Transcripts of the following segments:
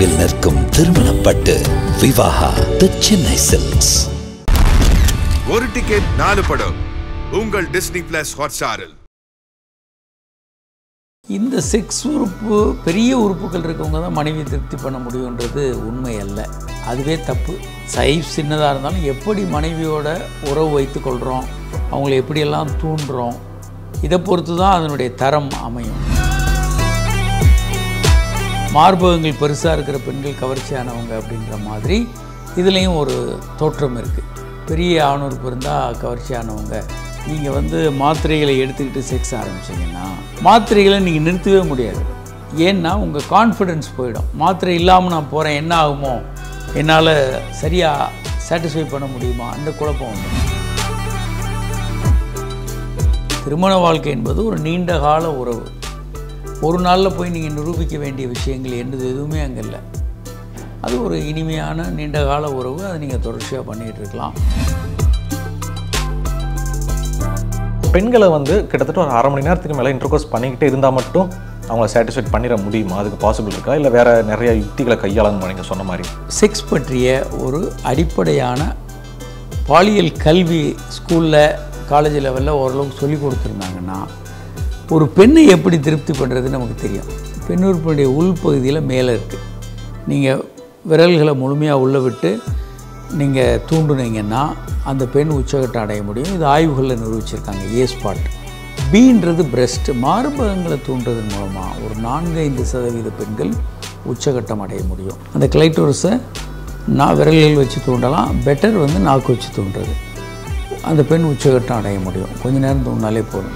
தொலைவில் நிற்கும் திருமணப்பட்டு விவாகா தி சென்னை சில்க்ஸ் ஒரு டிக்கெட் நாலு படம் உங்கள் டிஸ்னி பிளஸ் ஹாட்ஸ்டாரில் இந்த செக்ஸ் உறுப்பு பெரிய உறுப்புகள் இருக்கவங்க தான் மனைவி திருப்தி பண்ண முடியுன்றது உண்மை அல்ல அதுவே தப்பு சைஸ் சின்னதாக இருந்தாலும் எப்படி மனைவியோட உறவு வைத்துக்கொள்கிறோம் அவங்கள எப்படியெல்லாம் தூண்டுறோம் இதை பொறுத்து தான் அதனுடைய தரம் அமையும் மார்பகங்கள் பெருசாக இருக்கிற பெண்கள் கவர்ச்சியானவங்க அப்படின்ற மாதிரி இதுலேயும் ஒரு தோற்றம் இருக்குது பெரிய ஆணுறுப்பு இருந்தால் கவர்ச்சியானவங்க நீங்கள் வந்து மாத்திரைகளை எடுத்துக்கிட்டு செக்ஸ் ஆரம்பிச்சிங்கன்னா மாத்திரைகளை நீங்கள் நிறுத்தவே முடியாது ஏன்னா உங்கள் கான்ஃபிடென்ஸ் போயிடும் மாத்திரை இல்லாமல் நான் போகிறேன் என்ன ஆகுமோ என்னால் சரியாக சாட்டிஸ்ஃபை பண்ண முடியுமா அந்த குழப்பம் வந்துடும் திருமண வாழ்க்கை என்பது ஒரு நீண்ட கால உறவு ஒரு நாளில் போய் நீங்கள் நிரூபிக்க வேண்டிய விஷயங்கள் என்னது எதுவுமே அங்கே இல்லை அது ஒரு இனிமையான நீண்ட கால உறவு அதை நீங்கள் தொடர்ச்சியாக பண்ணிகிட்டு இருக்கலாம் பெண்களை வந்து கிட்டத்தட்ட ஒரு அரை மணி நேரத்துக்கு மேலே இன்டர்கோர்ஸ் பண்ணிக்கிட்டே இருந்தால் மட்டும் அவங்கள சாட்டிஸ்ஃபைட் பண்ணிட முடியுமா அதுக்கு பாசிபிள் இருக்கா இல்லை வேற நிறைய யுக்திகளை கையாளணுமா நீங்கள் சொன்ன மாதிரி செக்ஸ் பற்றிய ஒரு அடிப்படையான பாலியல் கல்வி ஸ்கூலில் காலேஜ் லெவலில் ஓரளவுக்கு சொல்லி கொடுத்துருந்தாங்கன்னா ஒரு பெண்ணை எப்படி திருப்தி பண்ணுறதுன்னு நமக்கு தெரியும் பெண் உறுப்பினுடைய உள்பகுதியில் மேலே இருக்குது நீங்கள் விரல்களை முழுமையாக உள்ளே விட்டு நீங்கள் தூண்டுனீங்கன்னா அந்த பெண் உச்சகட்டம் அடைய முடியும் இது ஆய்வுகளில் நிரூபிச்சிருக்காங்க ஏ ஸ்பாட் பீன்றது பிரஸ்ட் மார்பகங்களை தூண்டுறதன் மூலமாக ஒரு நான்கு ஐந்து சதவீத பெண்கள் உச்சகட்டம் அடைய முடியும் அந்த கிளைட்டோரஸை நான் விரல்கள் வச்சு தூண்டலாம் பெட்டர் வந்து நாக்கு வச்சு தூண்டுறது அந்த பெண் உச்சகட்டம் அடைய முடியும் கொஞ்ச நேரம் தூண்டினாலே போதும்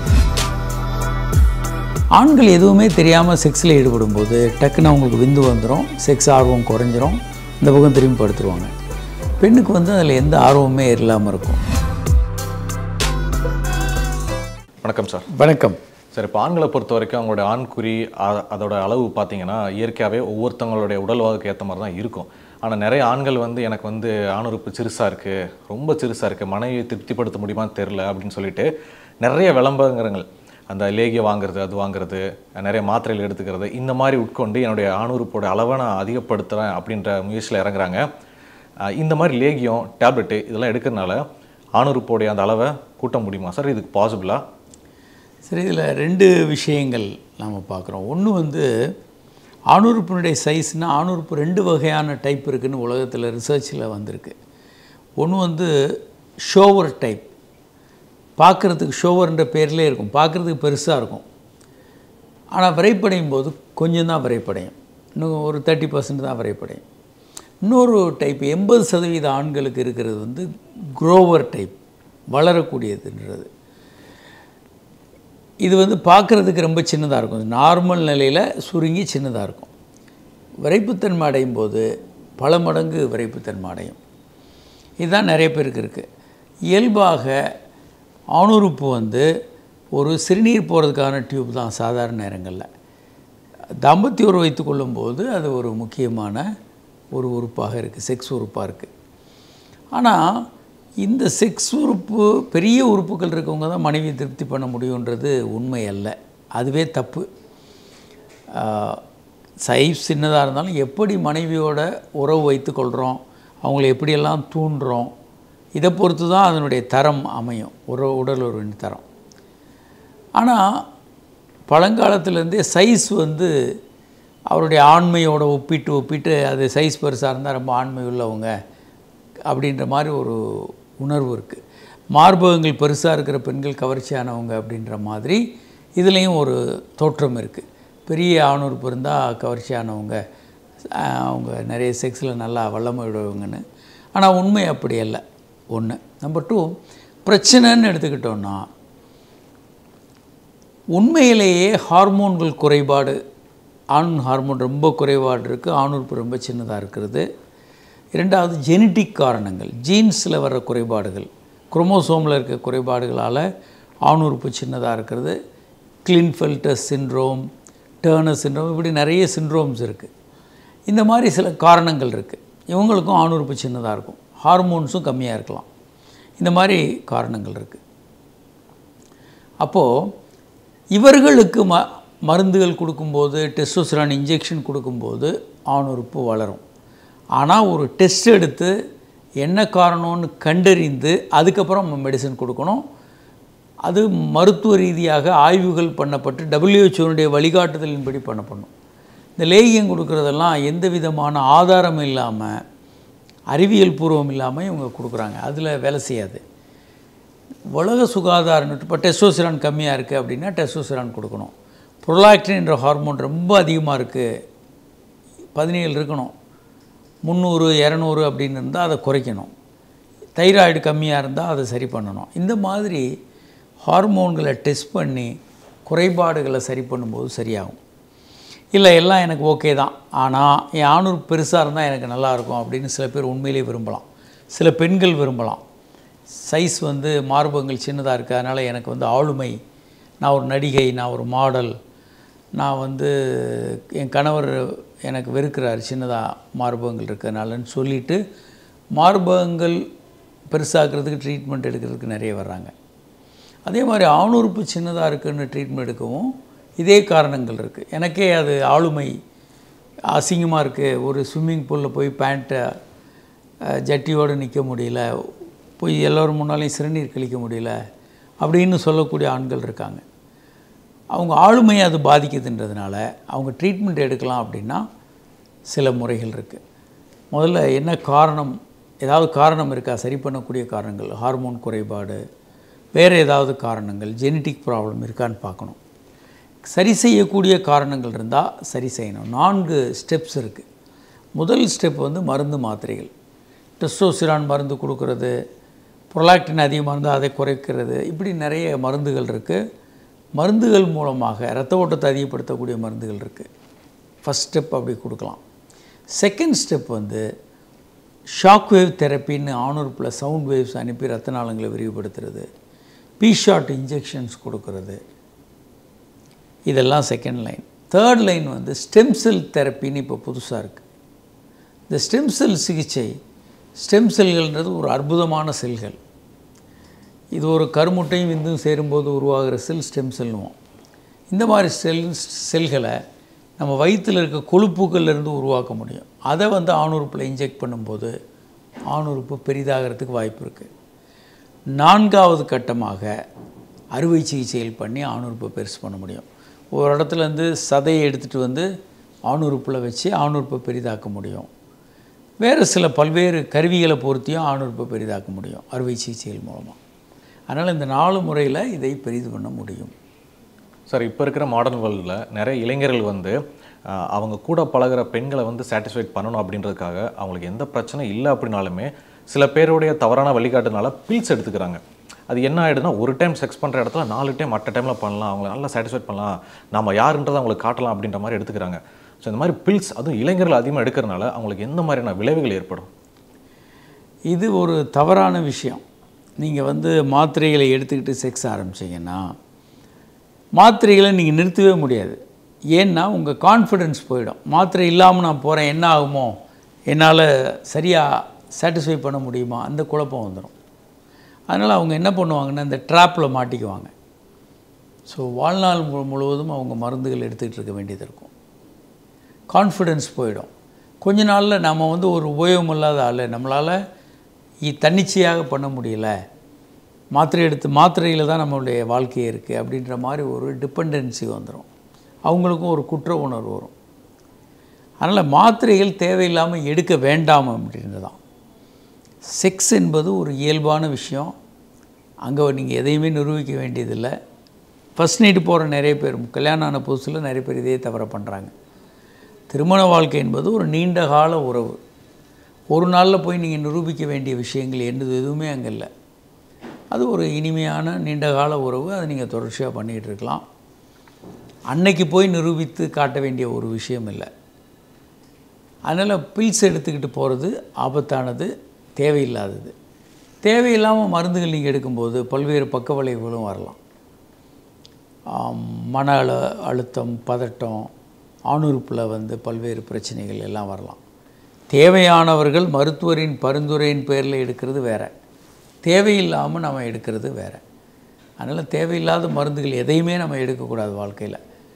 ஆண்கள் எதுவுமே தெரியாமல் செக்ஸில் ஈடுபடும் போது டக்குன்னு அவங்களுக்கு விந்து வந்துடும் செக்ஸ் ஆர்வம் குறைஞ்சிரும் இந்த பக்கம் திரும்பி படுத்துருவாங்க பெண்ணுக்கு வந்து அதில் எந்த ஆர்வமே இல்லாமல் இருக்கும் வணக்கம் சார் வணக்கம் சார் இப்போ ஆண்களை பொறுத்த வரைக்கும் அவங்களோட ஆண்குறி அ- அதோட அளவு பார்த்தீங்கன்னா இயற்கையாகவே ஒவ்வொருத்தவங்களுடைய உடல்வாகுக்கு ஏற்ற மாதிரி தான் இருக்கும் ஆனால் நிறைய ஆண்கள் வந்து எனக்கு வந்து ஆணுறுப்பு சிறுசாக இருக்குது ரொம்ப சிறுசாக இருக்குது மனைவியை திருப்திப்படுத்த முடியுமான்னு தெரில அப்படின்னு சொல்லிட்டு நிறைய விளம்பரங்கள் அந்த லேகிய வாங்குறது அது வாங்குறது நிறைய மாத்திரைகள் எடுத்துக்கிறது இந்த மாதிரி உட்கொண்டு என்னுடைய ஆணுறுப்போட அளவை நான் அதிகப்படுத்துகிறேன் அப்படின்ற முயற்சியில் இறங்குறாங்க அஹ் இந்த மாதிரி லேகியம் டேப்லெட்டு இதெல்லாம் எடுக்கிறதுனால ஆணுறுப்போடைய அந்த அளவை கூட்ட முடியுமா சார் இதுக்கு பாசிபிளா சரி இதில் ரெண்டு விஷயங்கள் நாம் பார்க்குறோம் ஒன்று வந்து ஆணுறுப்பினுடைய சைஸ்னால் ஆணுறுப்பு ரெண்டு வகையான டைப் இருக்குன்னு உலகத்தில் ரிசர்ச்சில் வந்திருக்கு ஒன்று வந்து ஷோவர் டைப் பார்க்குறதுக்கு ஷோவர்ன்ற பேர்லேயே இருக்கும் பார்க்குறதுக்கு பெருசாக இருக்கும் ஆனால் விரைப்படையும் போது கொஞ்சம் தான் விரைப்படையும் இன்னும் ஒரு தேர்ட்டி பர்சன்ட் தான் விரைப்படையும் இன்னொரு டைப் எண்பது சதவீத ஆண்களுக்கு இருக்கிறது வந்து குரோவர் டைப் வளரக்கூடியதுன்றது இது வந்து பார்க்குறதுக்கு ரொம்ப சின்னதாக இருக்கும் நார்மல் நிலையில் சுருங்கி சின்னதாக இருக்கும் விரைப்புத்தன்மை அடையும் போது பல மடங்கு விரைப்புத்தன்மை அடையும் இதுதான் நிறைய பேருக்கு இருக்குது இயல்பாக ஆணுறுப்பு வந்து ஒரு சிறுநீர் போகிறதுக்கான டியூப் தான் சாதாரண நேரங்களில் தாம்பத்திய உறவு வைத்து கொள்ளும்போது அது ஒரு முக்கியமான ஒரு உறுப்பாக இருக்குது செக்ஸ் உறுப்பாக இருக்குது ஆனால் இந்த செக்ஸ் உறுப்பு பெரிய உறுப்புகள் இருக்கவங்க தான் மனைவி திருப்தி பண்ண முடியுன்றது உண்மை அல்ல அதுவே தப்பு சைஸ் சின்னதாக இருந்தாலும் எப்படி மனைவியோட உறவு வைத்துக்கொள்கிறோம் அவங்கள எப்படியெல்லாம் தூண்டுறோம் இதை பொறுத்து தான் அதனுடைய தரம் அமையும் உறவு உடல் உறவின் தரம் ஆனால் பழங்காலத்துலேருந்தே சைஸ் வந்து அவருடைய ஆண்மையோட ஒப்பிட்டு ஒப்பிட்டு அது சைஸ் பெருசாக இருந்தால் ரொம்ப ஆண்மை உள்ளவங்க அப்படின்ற மாதிரி ஒரு உணர்வு இருக்குது மார்பகங்கள் பெருசாக இருக்கிற பெண்கள் கவர்ச்சியானவங்க அப்படின்ற மாதிரி இதுலேயும் ஒரு தோற்றம் இருக்குது பெரிய ஆணுறுப்பு இருந்தால் கவர்ச்சியானவங்க அஹ், அவங்க நிறைய செக்ஸில் நல்லா வல்லமை விடுவாங்கன்னு ஆனால் உண்மை அப்படி அல்ல ஒன்று நம்பர் டூ பிரச்சனைன்னு எடுத்துக்கிட்டோன்னா உண்மையிலேயே ஹார்மோன்கள் குறைபாடு ஆண் ஹார்மோன் ரொம்ப குறைபாடு இருக்குது ஆணுறுப்பு ரொம்ப சின்னதாக இருக்கிறது இரண்டாவது ஜெனட்டிக் காரணங்கள் ஜீன்ஸில் வர்ற குறைபாடுகள் குரோமோசோமில் இருக்க குறைபாடுகளால் ஆணுறுப்பு சின்னதாக இருக்கிறது கிளின்ஃபெல்டர் சின்ரோம் டேர்னர் சின்ரோம் இப்படி நிறைய சின்ரோம்ஸ் இருக்குது இந்த மாதிரி சில காரணங்கள் இருக்குது இவங்களுக்கும் ஆணுறுப்பு சின்னதாக இருக்கும் ஹார்மோன்ஸும் கம்மியாக இருக்கலாம் இந்த மாதிரி காரணங்கள் இருக்குது அப்போது இவர்களுக்கு ம மருந்துகள் கொடுக்கும்போது டெஸ்டோஸ்டரான் இன்ஜெக்ஷன் கொடுக்கும்போது ஆண் உறுப்பு வளரும் ஆனால் ஒரு டெஸ்ட் எடுத்து என்ன காரணம்னு கண்டறிந்து அதுக்கப்புறம் மெடிசன் கொடுக்கணும் அது மருத்துவ ரீதியாக ஆய்வுகள் பண்ணப்பட்டு டபிள்யூஹெச்ஓனுடைய வழிகாட்டுதலின்படி பண்ணப்படணும் இந்த லேகியம் கொடுக்குறதெல்லாம் எந்த விதமான ஆதாரம் இல்லாமல் அறிவியல் பூர்வம் இல்லாமல் இவங்க கொடுக்குறாங்க அதில் வேலை செய்யாது உலக சுகாதார இப்போ டெஸ்டோஸ்டிரான் கம்மியாக இருக்குது அப்படின்னா டெஸ்டோஸ்டிரான் கொடுக்கணும் ப்ரொலாக்டின் என்ற ஹார்மோன் ரொம்ப அதிகமாக இருக்குது பதினேழு இருக்கணும் முந்நூறு இரநூறு அப்படின்னு இருந்தால் அதை குறைக்கணும் தைராய்டு கம்மியாக இருந்தால் அதை சரி பண்ணணும் இந்த மாதிரி ஹார்மோன்களை டெஸ்ட் பண்ணி குறைபாடுகளை சரி பண்ணும்போது சரியாகும் இல்லை எல்லாம் எனக்கு ஓகே தான் ஆனால் என் ஆணூர் பெருசாக இருந்தால் எனக்கு நல்லாயிருக்கும் அப்படின்னு சில பேர் உண்மையிலேயே விரும்பலாம் சில பெண்கள் விரும்பலாம் சைஸ் வந்து மார்பகங்கள் சின்னதாக இருக்குது அதனால் எனக்கு வந்து ஆளுமை நான் ஒரு நடிகை நான் ஒரு மாடல் நான் வந்து என் கணவர் எனக்கு வெறுக்கிறார் சின்னதாக மார்பகங்கள் இருக்கிறதுனாலன்னு சொல்லிட்டு மார்பகங்கள் பெருசாக்கிறதுக்கு ட்ரீட்மெண்ட் எடுக்கிறதுக்கு நிறைய வர்றாங்க அதே மாதிரி ஆணுறுப்பு சின்னதாக இருக்குன்னு ட்ரீட்மெண்ட் எடுக்கவும் இதே காரணங்கள் இருக்குது எனக்கே அது ஆளுமை அசிங்கமாக இருக்குது ஒரு ஸ்விம்மிங் பூலில் போய் பேண்ட்டை ஜட்டியோடு நிற்க முடியல போய் எல்லோரும் முன்னாலையும் சிறுநீர் கழிக்க முடியல அப்படின்னு சொல்லக்கூடிய ஆண்கள் இருக்காங்க அவங்க ஆளுமையை அது பாதிக்குதுன்றதுனால அவங்க ட்ரீட்மெண்ட் எடுக்கலாம் அப்படின்னா சில முறைகள் இருக்குது முதல்ல என்ன காரணம் ஏதாவது காரணம் இருக்கா சரி பண்ணக்கூடிய காரணங்கள் ஹார்மோன் குறைபாடு வேறு ஏதாவது காரணங்கள் ஜெனட்டிக் ப்ராப்ளம் இருக்கான்னு பார்க்கணும் சரி செய்யக்கூடிய காரணங்கள் இருந்தால் சரி செய்யணும் நான்கு ஸ்டெப்ஸ் இருக்குது முதல் ஸ்டெப் வந்து மருந்து மாத்திரைகள் டெஸ்டோசிரான் மருந்து கொடுக்கறது ப்ரொலாக்டின் அதிகமாக இருந்தால் அதை குறைக்கிறது இப்படி நிறைய மருந்துகள் இருக்குது மருந்துகள் மூலமாக இரத்த ஓட்டத்தை அதிகப்படுத்தக்கூடிய மருந்துகள் இருக்குது ஃபஸ்ட் ஸ்டெப் அப்படி கொடுக்கலாம் செகண்ட் ஸ்டெப் வந்து ஷாக் வேவ் தெரப்பின்னு ஆணுறுப்பில் சவுண்ட் வேவ்ஸ் அனுப்பி ரத்த நாளங்களை விரிவுபடுத்துறது பி ஷாட் இன்ஜெக்ஷன்ஸ் கொடுக்கறது இதெல்லாம் செகண்ட் லைன் தேர்ட் லைன் வந்து ஸ்டெம் செல் தெரப்பின்னு இப்போ புதுசாக இருக்குது இந்த ஸ்டெம் செல் சிகிச்சை ஸ்டெம் செல்கள்ன்றது ஒரு அற்புதமான செல்கள் இது ஒரு கருமுட்டையும் விந்தும் சேரும்போது உருவாகிற செல் ஸ்டெம் செல்லுவோம் இந்த மாதிரி செல் செல்களை நம்ம வயிற்றில் இருக்க கொழுப்புகள்ல இருந்து உருவாக்க முடியும் அதை வந்து ஆணுறுப்பில் இன்ஜெக்ட் பண்ணும்போது ஆணுறுப்பு பெரிதாகிறதுக்கு வாய்ப்பு இருக்குது நான்காவது கட்டமாக அறுவை சிகிச்சைகள் பண்ணி ஆணுறுப்பை பெருசு பண்ண முடியும் ஒரு இடத்துல இருந்து சதையை எடுத்துகிட்டு வந்து ஆணுறுப்பில் வச்சு ஆணுறுப்பை பெரிதாக்க முடியும் வேறு சில பல்வேறு கருவிகளை பொருத்தியும் ஆணுறுப்பை பெரிதாக்க முடியும் அறுவை சிகிச்சைகள் மூலமாக அதனால் இந்த நாலு முறையில் இதை பெரிது பண்ண முடியும் சார் இப்போ இருக்கிற மாடர்ன் வேர்ல்டில் நிறைய இளைஞர்கள் வந்து ஆஹ், அவங்க கூட பழகுற பெண்களை வந்து சாட்டிஸ்ஃபைட் பண்ணணும் அப்படின்றதுக்காக அவங்களுக்கு எந்த பிரச்சனை இல்லை அப்படின்னாலுமே சில பேருடைய தவறான வழிகாட்டுனால பில்ஸ் எடுத்துக்கிறாங்க அது என்ன ஆகிடுதுன்னா ஒரு டைம் செக்ஸ் பண்ணுற இடத்துல நாலு டைம் அட்ட டைமில் பண்ணலாம் அவங்கள நல்லா சாட்டிஸ்ஃபைட் பண்ணலாம் நம்ம யாருன்றதை அவங்களுக்கு காட்டலாம் அப்படின்ற மாதிரி எடுத்துக்கிறாங்க ஸோ இந்த மாதிரி பில்ஸ் அதுவும் இளைஞர்கள் அதிகமாக எடுக்கிறனால அவங்களுக்கு எந்த மாதிரியான விளைவுகள் ஏற்படும் இது ஒரு தவறான விஷயம் நீங்கள் வந்து மாத்திரைகளை எடுத்துக்கிட்டு செக்ஸ் ஆரம்பிச்சீங்கன்னா மாத்திரைகளை நீங்கள் நிறுத்தவே முடியாது ஏன்னா உங்கள் கான்ஃபிடென்ஸ் போயிடும் மாத்திரை இல்லாமல் நான் போகிறேன் என்ன ஆகுமோ என்னால் சரியாக சாட்டிஸ்ஃபை பண்ண முடியுமா அந்த குழப்பம் வந்துடும் அதனால் அவங்க என்ன பண்ணுவாங்கன்னா இந்த ட்ராப்பில் மாட்டிக்குவாங்க ஸோ வாழ்நாள் மு- முழுவதும் அவங்க மருந்துகள் எடுத்துக்கிட்டு இருக்க வேண்டியது இருக்கும் கான்ஃபிடென்ஸ் போயிடும் கொஞ்ச நாளில் நம்ம வந்து ஒரு உபயோகம் இல்லாத ஆள் நம்மளால் இ- தன்னிச்சையாக பண்ண முடியல மாத்திரை எடுத்து மாத்திரையில் தான் நம்மளுடைய வாழ்க்கையே இருக்குது அப்படின்ற மாதிரி ஒரு டிபெண்டன்சி வந்துடும் அவங்களுக்கும் ஒரு குற்ற உணர்வு வரும் அதனால் மாத்திரைகள் தேவையில்லாமல் எடுக்க வேண்டாம் அப்படின்றது தான் செக்ஸ் என்பது ஒரு இயல்பான விஷயம் அங்கே நீங்கள் எதையுமே நிரூபிக்க வேண்டியதில்லை ஃபஸ்ட் நைட்டு போகிற நிறைய பேர் கல்யாணம் ஆன புதுசில் நிறைய பேர் இதே தவிர பண்ணுறாங்க திருமண வாழ்க்கை என்பது ஒரு நீண்ட கால உறவு ஒரு நாளில் போய் நீங்கள் நிரூபிக்க வேண்டிய விஷயங்கள் என்னது எதுவுமே அங்கே இல்லை அது ஒரு இனிமையான நீண்ட கால உறவு அதை நீங்கள் தொடர்ச்சியாக பண்ணிகிட்டு இருக்கலாம் அன்னைக்கு போய் நிரூபித்து காட்ட வேண்டிய ஒரு விஷயம் இல்லை அதனால் பில்ஸ் எடுத்துக்கிட்டு போகிறது ஆபத்தானது தேவையில்லாதது தேவையில்லாமல் மருந்துகள் நீங்கள் எடுக்கும்போது பல்வேறு பக்க விளைவுகளும் வரலாம் ஆம், மன அழு அழுத்தம் பதட்டம் ஆணுறுப்பில் வந்து பல்வேறு பிரச்சனைகள் எல்லாம் வரலாம் தேவையானவர்கள் மருத்துவரின் பரிந்துரையின் பேரில் எடுக்கிறது வேற தேவையில்லாமல் நம்ம எடுக்கிறது வேற அதனால் தேவையில்லாத மருந்துகள் எதையுமே நம்ம எடுக்கக்கூடாது வாழ்க்கையில்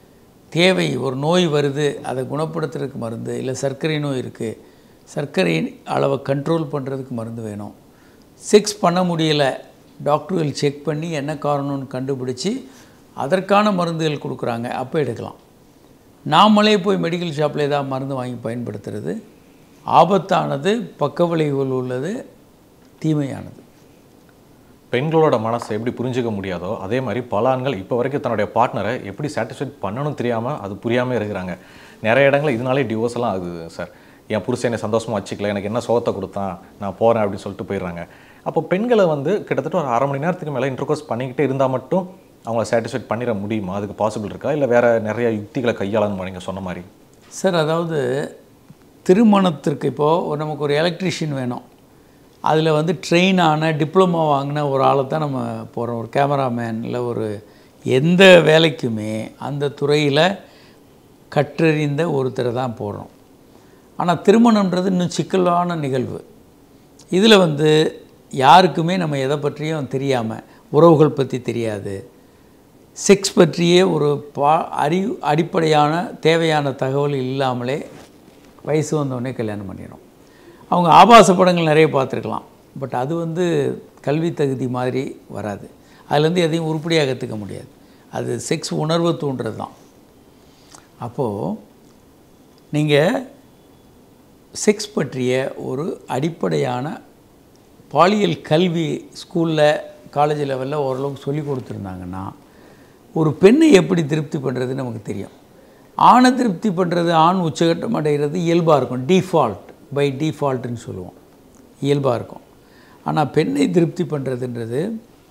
தேவை ஒரு நோய் வருது அதை குணப்படுத்துறதுக்கு மருந்து இல்லை சர்க்கரை நோய் இருக்குது சர்க்கரை அளவை கண்ட்ரோல் பண்ணுறதுக்கு மருந்து வேணும் செக்ஸ் பண்ண முடியல டாக்டர்கள் செக் பண்ணி என்ன காரணம்னு கண்டுபிடிச்சி அதற்கான மருந்துகள் கொடுக்குறாங்க அப்போ எடுக்கலாம் நாமளே போய் மெடிக்கல் ஷாப்பில் ஏதாவது மருந்து வாங்கி பயன்படுத்துறது ஆபத்தானது பக்க விளைவுகள் உள்ளது தீமையானது பெண்களோட மனசை எப்படி புரிஞ்சுக்க முடியாதோ அதே மாதிரி பல ஆண்கள் இப்போ வரைக்கும் தன்னுடைய பார்ட்னரை எப்படி சாட்டிஸ்ஃபைட் பண்ணணும் தெரியாமல் அது புரியாமல் இருக்கிறாங்க நிறைய இடங்களில் இதனாலே டிவோர்ஸ் எல்லாம் ஆகுது சார் என் புருஷன் என்னை சந்தோஷமாக வச்சுக்கல எனக்கு என்ன சோகத்தை கொடுத்தான் நான் போகிறேன் அப்படின்னு சொல்லிட்டு போயிடுறாங்க அப்போ பெண்களை வந்து கிட்டத்தட்ட ஒரு அரை மணி நேரத்துக்கு மேலே இன்டர்கோர்ஸ் பண்ணிக்கிட்டே இருந்தால் மட்டும் அவங்கள சாட்டிஸ்ஃபைட் பண்ணிட முடியுமா அதுக்கு பாசிபிள் இருக்கா இல்லை வேறு நிறைய யுக்திகளை கையாளணுமா நீங்கள் சொன்ன மாதிரி சார் அதாவது திருமணத்திற்கு இப்போது நமக்கு ஒரு எலக்ட்ரிஷியன் வேணும் அதில் வந்து ட்ரெயின் ஆன டிப்ளமோ வாங்கின ஒரு ஆளை தான் நம்ம போகிறோம் ஒரு கேமராமேன் இல்லை ஒரு எந்த வேலைக்குமே அந்த துறையில் கற்றறிந்த ஒருத்தரை தான் போடுறோம் ஆனால் திருமணம்ன்றது இன்னும் சிக்கலான நிகழ்வு இதில் வந்து யாருக்குமே நம்ம எதை பற்றியும் தெரியாமல் உறவுகள் பற்றி தெரியாது செக்ஸ் பற்றியே ஒரு பா அறி அடிப்படையான தேவையான தகவல் இல்லாமலே வயசு வந்தோடனே கல்யாணம் பண்ணிடும் அவங்க ஆபாச படங்கள் நிறைய பார்த்துருக்கலாம் பட் அது வந்து கல்வி தகுதி மாதிரி வராது அதுலேருந்து எதையும் உருப்படியாக கற்றுக்க முடியாது அது செக்ஸ் உணர்வை தூண்டுறது தான் அப்போது நீங்கள் செக்ஸ் பற்றிய ஒரு அடிப்படையான பாலியல் கல்வி ஸ்கூலில் காலேஜ் லெவலில் ஓரளவுக்கு சொல்லி கொடுத்துருந்தாங்கன்னா ஒரு பெண்ணை எப்படி திருப்தி பண்ணுறது நமக்கு தெரியும் ஆணை திருப்தி பண்ணுறது ஆண் உச்சகட்டம் அடைகிறது இயல்பாக இருக்கும் டிஃபால்ட் பை டிஃபால்ட்டுன்னு சொல்லுவோம் இயல்பாக இருக்கும் ஆனால் பெண்ணை திருப்தி பண்ணுறதுன்றது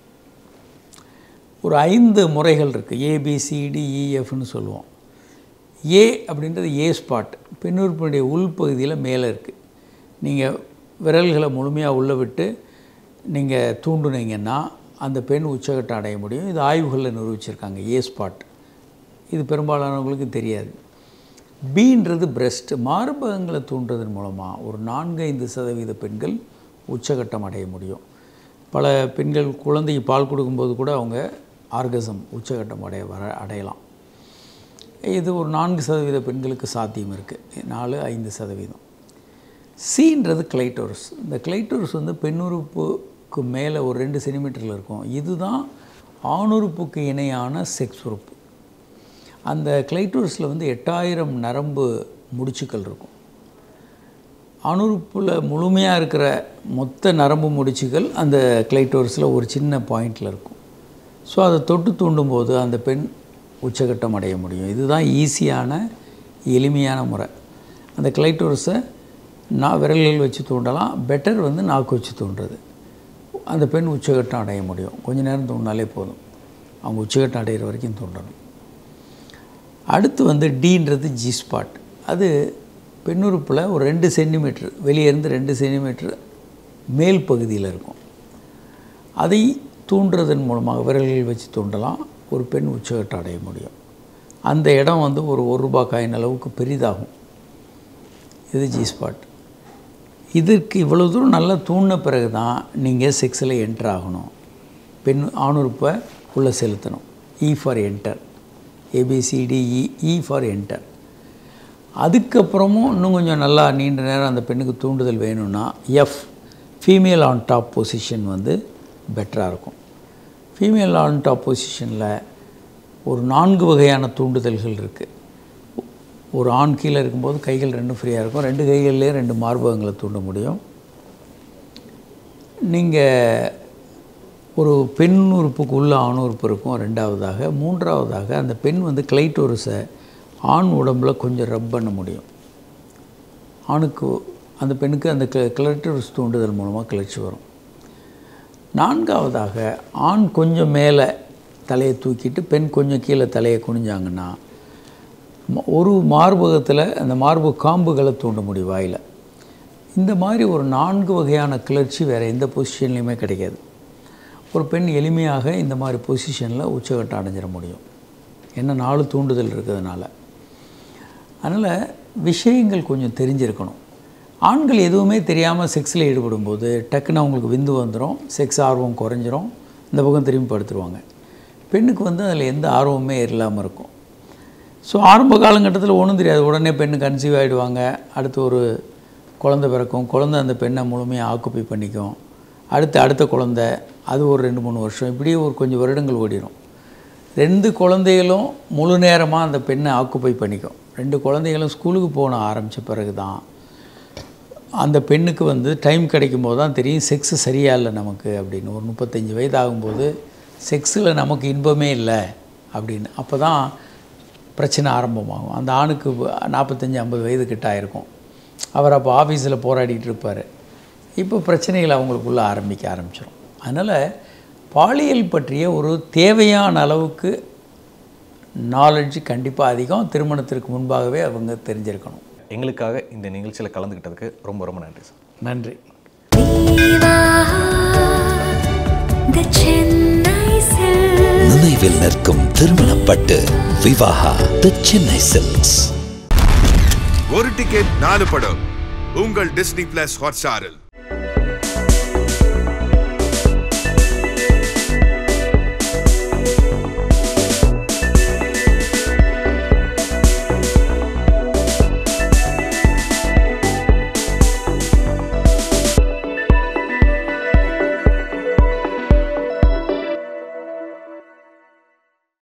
ஒரு ஐந்து முறைகள் இருக்குது ஏபிசிடிஇஎஃப்னு சொல்லுவோம் ஏ அப்படின்றது ஏ ஸ்பாட் பெண்ணுறுப்பினுடைய உள்பகுதியில் மேலே இருக்குது நீங்கள் விரல்களை முழுமையாக உள்ளே விட்டு நீங்கள் தூண்டுனீங்கன்னா அந்த பெண் உச்சகட்டம் அடைய முடியும் இது ஆய்வுகளில் நிரூபிச்சிருக்காங்க ஏ ஸ்பாட் இது பெரும்பாலானவங்களுக்கு தெரியாது பீன்றது பிரஸ்ட் மார்பகங்களை தூண்டுறதன் மூலமாக ஒரு நான்கு ஐந்து சதவீத பெண்கள் உச்சகட்டம் அடைய முடியும் பல பெண்கள் குழந்தைக்கு பால் கொடுக்கும்போது கூட அவங்க ஆர்கசம் உச்சகட்டம் அடைய வர அடையலாம் இது ஒரு நான்கு சதவீத பெண்களுக்கு சாத்தியம் இருக்குது நாலு ஐந்து சதவீதம் சீன்றது கிளைட்டோரஸ் இந்த கிளைட்டோரஸ் வந்து பெண்ணுறுப்புக்கு மேலே ஒரு ரெண்டு சென்டிமீட்டரில் இருக்கும் இதுதான் ஆணுறுப்புக்கு இணையான செக்ஸ் உறுப்பு அந்த கிளைட்டோரஸில் வந்து எட்டாயிரம் நரம்பு முடிச்சுக்கள் இருக்கும் அணுறுப்பில் முழுமையாக இருக்கிற மொத்த நரம்பு முடிச்சுகள் அந்த கிளைட்டோரஸில் ஒரு சின்ன பாயிண்டில் இருக்கும் ஸோ அதை தொட்டு தூண்டும் போது அந்த பெண் உச்சகட்டம் அடைய முடியும் இதுதான் ஈஸியான எளிமையான முறை அந்த கிளைட்டோரஸை நான் விரல்கள் வச்சு தூண்டலாம் பெட்டர் வந்து நாக்கு வச்சு தூண்டுறது அந்த பெண் உச்சகட்டம் அடைய முடியும் கொஞ்ச நேரம் தூண்டினாலே போதும் அவங்க உச்சகட்டம் அடைகிற வரைக்கும் தூண்டணும் அடுத்து வந்து டீன்றது ஜி ஸ்பாட் அது பெண்ணுறுப்பில் ஒரு ரெண்டு சென்டிமீட்டர் வெளியே இருந்து ரெண்டு சென்டிமீட்டர் மேல் பகுதியில் இருக்கும் அதை தூண்டுறதன் மூலமாக விரல்கள் வச்சு தூண்டலாம் ஒரு பெண் உச்சகட்டம் அடைய முடியும் அந்த இடம் வந்து ஒரு ஒரு ரூபாய் காயின் அளவுக்கு பெரிதாகும் இது ஜி ஸ்பாட் இதற்கு இவ்வளோ தூரம் நல்லா தூண்டின பிறகு தான் நீங்கள் செக்ஸில் என்டர் ஆகணும் பெண் ஆணுறுப்பை உள்ளே செலுத்தணும் E for enter A B C D E E for enter அதுக்கப்புறமும் இன்னும் கொஞ்சம் நல்லா நீண்ட நேரம் அந்த பெண்ணுக்கு தூண்டுதல் வேணும்னா F female on top position வந்து பெட்டராக இருக்கும் ஃபீமேல் ஆன் டாப் பொசிஷனில் ஒரு நான்கு வகையான தூண்டுதல்கள் இருக்குது ஒரு ஆண் கீழே இருக்கும்போது கைகள் ரெண்டும் ஃப்ரீயாக இருக்கும் ரெண்டு கைகள்லேயே ரெண்டு மார்பகங்களை தூண்ட முடியும் நீங்கள் ஒரு பெண் உறுப்புக்கு உள்ள ஆண் உறுப்பு இருக்கும் ரெண்டாவதாக மூன்றாவதாக அந்த பெண் வந்து கிளைட்டோரஸை ஆண் உடம்புல கொஞ்சம் ரப் பண்ண முடியும் ஆணுக்கு அந்த பெண்ணுக்கு அந்த கிளைட்டோரஸ் தூண்டுதல் மூலமாக கிளர்ச்சி வரும் நான்காவதாக ஆண் கொஞ்சம் மேலே தலையை தூக்கிட்டு பெண் கொஞ்சம் கீழே தலையை குனிஞ்சாங்கன்னா ம- ஒரு மார்பகத்தில் அந்த மார்பு காம்புகளை தூண்ட முடியும் வாயில் இந்த மாதிரி ஒரு நான்கு வகையான கிளர்ச்சி வேறு எந்த பொசிஷன்லையுமே கிடைக்காது ஒரு பெண் எளிமையாக இந்த மாதிரி பொசிஷனில் உச்சகட்டம் அடைஞ்சிட முடியும் என்ன நாலு தூண்டுதல் இருக்கிறதுனால அதனால் விஷயங்கள் கொஞ்சம் தெரிஞ்சிருக்கணும் ஆண்கள் எதுவுமே தெரியாமல் செக்ஸில் ஈடுபடும்போது டக்குன்னு அவங்களுக்கு விந்து வந்துடும் செக்ஸ் ஆர்வம் குறைஞ்சிரும் இந்த பக்கம் திரும்பி படுத்துருவாங்க பெண்ணுக்கு வந்து அதில் எந்த ஆர்வமே இல்லாமல் இருக்கும் ஸோ ஆரம்ப காலகட்டத்தில் ஒன்றும் தெரியாது உடனே பெண்ணு கன்சீவ் ஆகிடுவாங்க அடுத்து ஒரு குழந்தை பிறக்கும் குழந்தை அந்த பெண்ணை முழுமையாக ஆக்குப்பை பண்ணிக்கும் அடுத்து அடுத்த குழந்தை அது ஒரு ரெண்டு மூணு வருஷம் இப்படியே ஒரு கொஞ்சம் வருடங்கள் ஓடிடும் ரெண்டு குழந்தைகளும் முழு நேரமாக அந்த பெண்ணை ஆக்குப்பை பண்ணிக்கும் ரெண்டு குழந்தைகளும் ஸ்கூலுக்கு போன ஆரம்பித்த பிறகு தான் அந்த பெண்ணுக்கு வந்து டைம் கிடைக்கும் போது தான் தெரியும் செக்ஸு சரியா இல்லை நமக்கு அப்படின்னு ஒரு முப்பத்தஞ்சு வயது ஆகும்போது செக்ஸில் நமக்கு இன்பமே இல்லை அப்படின்னு அப்போ தான் பிரச்சனை ஆரம்பமாகும் அந்த ஆணுக்கு நாற்பத்தஞ்சு ஐம்பது வயது கிட்ட ஆயிருக்கும் அவர் அப்போ ஆஃபீஸில் போராடிட்டு இருப்பார் இப்போ பிரச்சனைகள் அவங்களுக்குள்ள ஆரம்பிக்க ஆரம்பிச்சிடும் அதனால் பாலியல் பற்றிய ஒரு தேவையான அளவுக்கு நாலேஜ் கண்டிப்பாக அதிகம் திருமணத்திற்கு முன்பாகவே அவங்க தெரிஞ்சிருக்கணும் எங்களுக்காக இந்த நிகழ்ச்சியில் கலந்துக்கிட்டதுக்கு ரொம்ப ரொம்ப நன்றி சார் நன்றி Viva the Chennai Silks. நினைவில் நிற்கும் திருமணப்பட்டு விவாகா தி சென்னை சில்க்ஸ் ஒரு டிக்கெட் நாலு படம் உங்கள் டிஸ்னி பிளஸ் ஹாட்ஸ்டாரில்